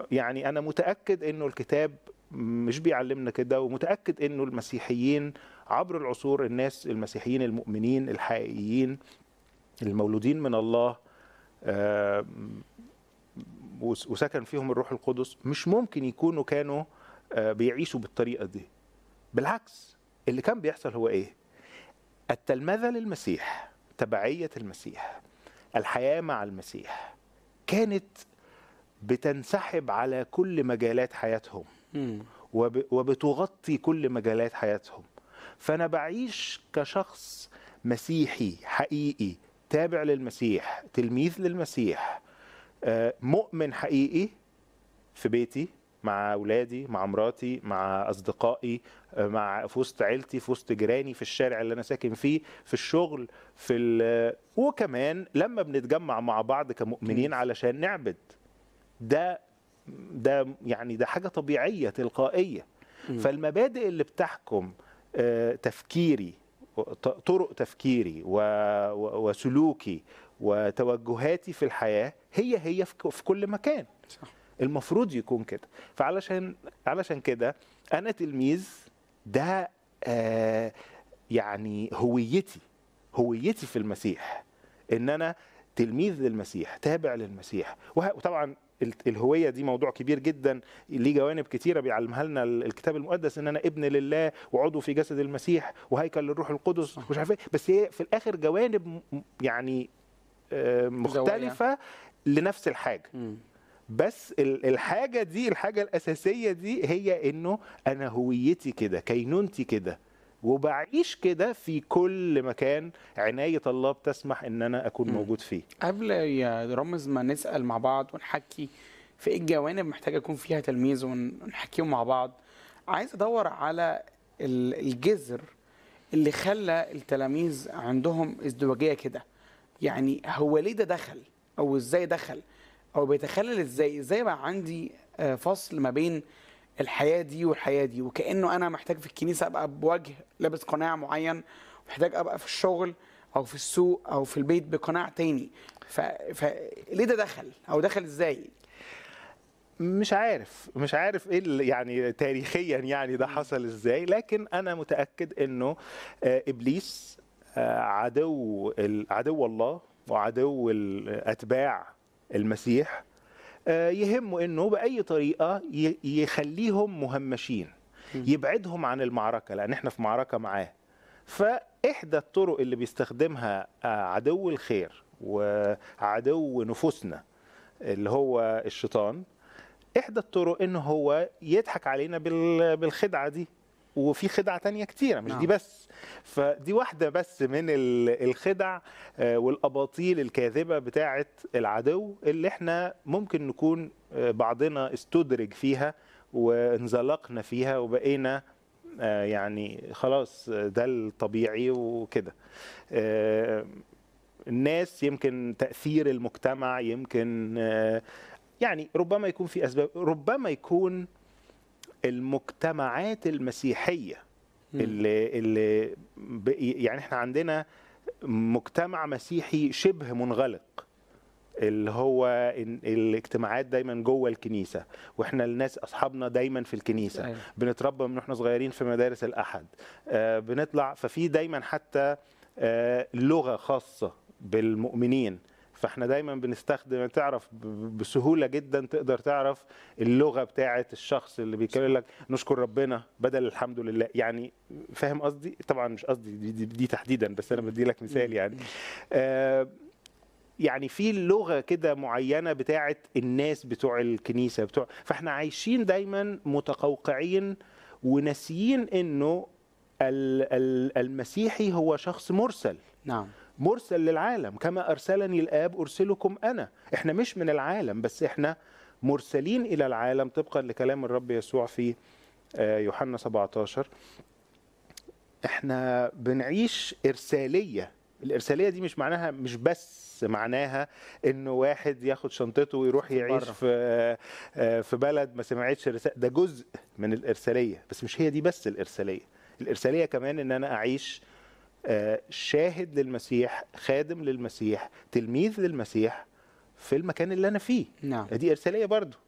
يعني انا متاكد انه الكتاب مش بيعلمنا كده ومتاكد انه المسيحيين عبر العصور الناس المسيحيين المؤمنين الحقيقيين المولودين من الله آه، وس- وسكن فيهم الروح القدس مش ممكن يكونوا كانوا آه، بيعيشوا بالطريقه دي بالعكس اللي كان بيحصل هو ايه التلمذه للمسيح تبعيه المسيح الحياه مع المسيح كانت بتنسحب على كل مجالات حياتهم مم. وب- وبتغطي كل مجالات حياتهم فانا بعيش كشخص مسيحي حقيقي تابع للمسيح تلميذ للمسيح آه، مؤمن حقيقي في بيتي مع اولادي مع مراتي مع اصدقائي آه، مع في وسط عيلتي في وسط جيراني في الشارع اللي انا ساكن فيه في الشغل في ال- وكمان لما بنتجمع مع بعض كمؤمنين علشان نعبد ده ده يعني ده حاجه طبيعيه تلقائيه مم. فالمبادئ اللي بتحكم آه، تفكيري ط- طرق تفكيري و- و- وسلوكي وتوجهاتي في الحياه هي هي في ك- في كل مكان صح. المفروض يكون كده فعلشان علشان كده انا تلميذ ده آه، يعني هويتي هويتي في المسيح ان انا تلميذ للمسيح تابع للمسيح وه- وطبعا ال- الهويه دي موضوع كبير جدا ليه جوانب كتيره بيعلمها لنا ال- الكتاب المقدس ان انا ابن لله وعضو في جسد المسيح وهيكل للروح القدس مش عارف ايه بس هي في الاخر جوانب م- يعني آه، مختلفه لنفس الحاجه مم. بس ال- الحاجة دي الحاجة الأساسية دي هي إنه أنا هويتي كده كينونتي كده وبعيش كده في كل مكان عناية الله بتسمح إن أنا أكون مم. موجود فيه قبل يا رامز ما نسأل مع بعض ونحكي في ايه الجوانب محتاجة يكون فيها تلميذ ون- ونحكيهم مع بعض عايز ادور على ال- الجذر اللي خلى التلاميذ عندهم ازدواجية كده يعني هو ليه ده دخل او ازاي دخل او بيتخلل ازاي ازاي بقى عندي آه، فصل ما بين الحياة دي والحياة دي وكأنه انا محتاج في الكنيسة ابقى بوجه لابس قناع معين محتاج ابقى في الشغل او في السوق او في البيت بقناع تاني ف... ف... ليه ده دخل او دخل ازاي مش عارف مش عارف ايه اللي يعني تاريخيا يعني ده حصل ازاي لكن انا متاكد انه آه، ابليس آه، عدو ال- عدو الله وعدو اتباع المسيح آه، يهمه انه باي طريقه ي- يخليهم مهمشين مم. يبعدهم عن المعركه لان احنا في معركه معاه فاحدى الطرق اللي بيستخدمها آه، عدو الخير وعدو نفوسنا اللي هو الشيطان احدى الطرق ان هو يضحك علينا بال- بالخدعه دي وفي خدع تانية كتيرة مش نعم. دي بس فدي واحدة بس من ال- الخدع آه، والأباطيل الكاذبة بتاعة العدو اللي احنا ممكن نكون آه، بعضنا استدرج فيها وانزلقنا فيها وبقينا آه، يعني خلاص آه، ده الطبيعي وكده آه، الناس يمكن تأثير المجتمع يمكن آه، يعني ربما يكون في أسباب ربما يكون المجتمعات المسيحية مم. اللي اللي ب- يعني احنا عندنا مجتمع مسيحي شبه منغلق اللي هو إن الاجتماعات دايما جوه الكنيسه واحنا الناس اصحابنا دايما في الكنيسه أيوة. بنتربى من واحنا صغيرين في مدارس الاحد آه، بنطلع ففي دايما حتى آه، لغه خاصه بالمؤمنين فاحنا دايما بنستخدم تعرف ب- بسهوله جدا تقدر تعرف اللغه بتاعه الشخص اللي بيتكلم لك نشكر ربنا بدل الحمد لله يعني فاهم قصدي طبعا مش قصدي دي, دي, دي تحديدا بس انا بدي لك مثال يعني آه يعني في لغه كده معينه بتاعه الناس بتوع الكنيسه بتوع فاحنا عايشين دايما متقوقعين وناسيين انه ال- ال- المسيحي هو شخص مرسل نعم مرسل للعالم كما ارسلني الاب ارسلكم انا احنا مش من العالم بس احنا مرسلين الى العالم طبقا لكلام الرب يسوع في آه، يوحنا 17 احنا بنعيش ارساليه الارساليه دي مش معناها مش بس معناها انه واحد ياخد شنطته ويروح يعيش بره. في آه، في بلد ما سمعتش رسالة ده جزء من الارساليه بس مش هي دي بس الارساليه الارساليه كمان ان انا اعيش آه، شاهد للمسيح خادم للمسيح تلميذ للمسيح في المكان اللي انا فيه نعم دي ارساليه برضو